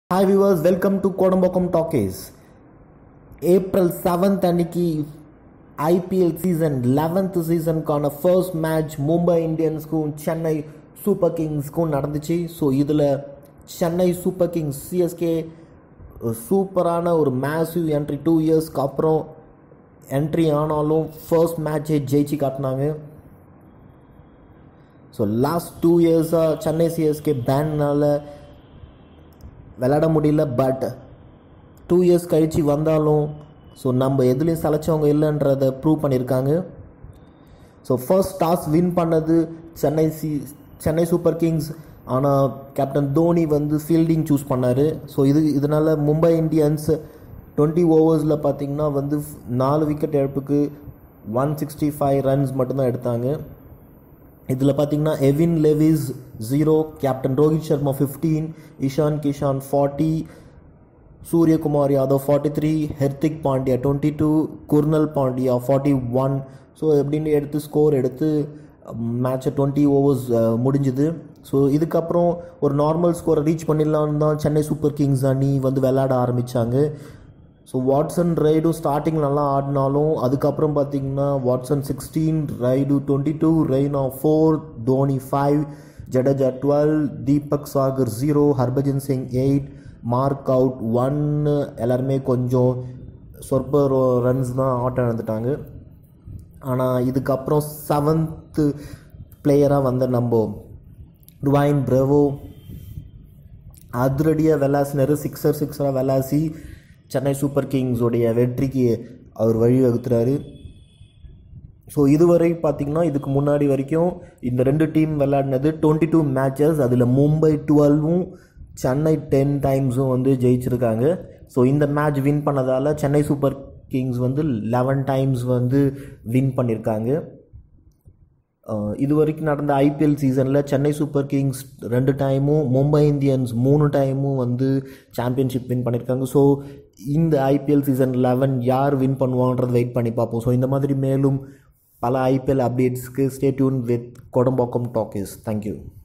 hi viewers welcome to Kodambakkam Talkies April seventh அன்னைக்கு IPL season eleventh சீசனுக்கான first match Mumbai இந்தியன்ஸ்க்கும் Chennai Super கிங்ஸ்க்கும் நடந்துச்சு ஸோ இதில் சென்னை சூப்பர் கிங்ஸ் சிஎஸ்கே சூப்பரான ஒரு மேசிவ் என்ட்ரி டூ இயர்ஸ்க்கு அப்புறம் என்ட்ரி ஆனாலும் ஃபர்ஸ்ட் மேட்சே ஜெயிச்சு காட்டினாங்க ஸோ லாஸ்ட் டூ இயர்ஸாக சென்னை சிஎஸ்கே பேன்னால் விளையாட முடியல பட் டூ இயர்ஸ் கழித்து வந்தாலும் ஸோ நம்ம எதுலேயும் சளைச்சவங்க இல்லைன்றதை ப்ரூவ் பண்ணியிருக்காங்க ஸோ ஃபர்ஸ்ட் டாஸ் வின் பண்ணது Chennai C Chennai Super Kings ஆனால் கேப்டன் தோனி வந்து ஃபீல்டிங் சூஸ் பண்ணார் ஸோ இது இதனால் மும்பை இந்தியன்ஸ் டுவெண்ட்டி ஓவர்ஸில் பார்த்திங்கன்னா வந்து நாலு விக்கெட் இழப்புக்கு ஒன் சிக்ஸ்டி ஃபைவ் ரன்ஸ் மட்டும்தான் எடுத்தாங்க இதில் பார்த்தீங்கன்னா Evin Lewis zero captain Rohit Sharma fifteen Ishan Kishan forty Suryakumar Yadav forty three Hardik Pandya twenty two Krunal Pandya forty one so எப்படின்னு எடுத்து ஸ்கோர் எடுத்து மேட்சை டுவெண்ட்டி ஓவர்ஸ் முடிஞ்சுது ஸோ இதுக்கப்புறம் ஒரு நார்மல் ஸ்கோரை ரீச் பண்ணிடலான்னு தான் சென்னை சூப்பர் கிங்ஸ் அணி வந்து விளையாட ஆரம்பித்தாங்க ஸோ வாட்ஸன் ரைடும் ஸ்டார்டிங் நல்லா ஆடினாலும் அதுக்கப்புறம் பார்த்தீங்கன்னா Watson sixteen Rayudu twenty two Raina four Dhoni five Jadeja twelve Deepak Chahar zero Harbhajan Singh eight Mark Wood ஒன்னு எல்லாருமே கொஞ்சம் சொற்ப ரன்ஸ் தான் ஆட்டம் இழந்துட்டாங்க ஆனால் இதுக்கப்புறம் செவன்த்து பிளேயராக வந்த நம்ம டுவைன் பிரவோ அதிரடியாக விளாசினார் சிக்ஸர் சிக்ஸராக விளாசி சென்னை சூப்பர் கிங்ஸோடைய வெற்றிக்கு அவர் வழிவகுத்துறாரு ஸோ இதுவரை பார்த்திங்கன்னா இதுக்கு முன்னாடி வரைக்கும் இந்த ரெண்டு டீம் விளையாடினது டுவெண்ட்டி டூ மேட்சஸ் அதில் மும்பை டுவெல்வும் சென்னை டென் டைம்ஸும் வந்து ஜெயிச்சிருக்காங்க ஸோ இந்த மேட்ச் வின் பண்ணதால் சென்னை சூப்பர் கிங்ஸ் வந்து லெவன் டைம்ஸ் வந்து வின் பண்ணியிருக்காங்க இது வரைக்கும் நடந்த ஐபிஎல் சீசனில் சென்னை சூப்பர் கிங்ஸ் ரெண்டு டைமும் மும்பை இந்தியன்ஸ் மூணு டைமும் வந்து சாம்பியன்ஷிப் வின் பண்ணியிருக்காங்க ஸோ இந்த ஐபிஎல் சீசன் லெவன் யார் வின் பண்ணுவாங்கன்றது வெயிட் பண்ணி பார்ப்போம் ஸோ இந்த மாதிரி மேலும் பல ஐபிஎல் அப்டேட்ஸ்க்கு stay tuned with Kodambakkam Talkies thank you